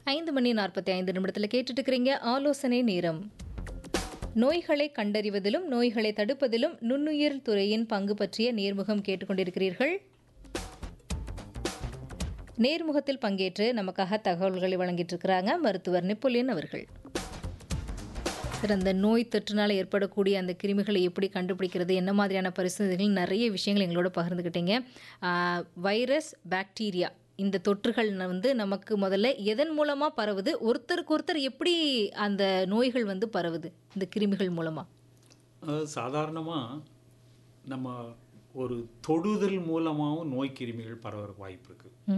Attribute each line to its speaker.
Speaker 1: ஐந்து மணி நாற்பத்தி ஐந்து நிமிடத்தில் கேட்டுட்டு இருக்கிறீங்க ஆலோசனை நேரம் நோய்களை கண்டறிவதிலும் நோய்களை தடுப்பதிலும் நுண்ணுயிர் துறையின் பங்கு பற்றிய நேர்முகம் கேட்டுக்கொண்டிருக்கிறீர்கள் நேர்முகத்தில் பங்கேற்று நமக்காக தகவல்களை வழங்கிட்டு இருக்கிறாங்க மருத்துவர் நெப்போலியன் அவர்கள் சார் அந்த நோய் தொற்றுனால ஏற்படக்கூடிய அந்த கிருமிகளை எப்படி கண்டுபிடிக்கிறது என்ன மாதிரியான பரிசோதனைகள் நிறைய விஷயங்கள் எங்களோட பகிர்ந்துக்கிட்டீங்க ஆஹ், வைரஸ் பாக்டீரியா இந்த தொற்றுகள் வந்து நமக்கு முதல்ல எதன் மூலமாக பரவுது ஒருத்தருக்கு ஒருத்தர் எப்படி அந்த நோய்கள் வந்து பரவுது இந்த கிருமிகள் மூலமாக
Speaker 2: அதாவது சாதாரணமாக நம்ம ஒரு தொடுதல் மூலமாகவும் நோய் கிருமிகள் பரவறதுக்கு வாய்ப்பு இருக்குது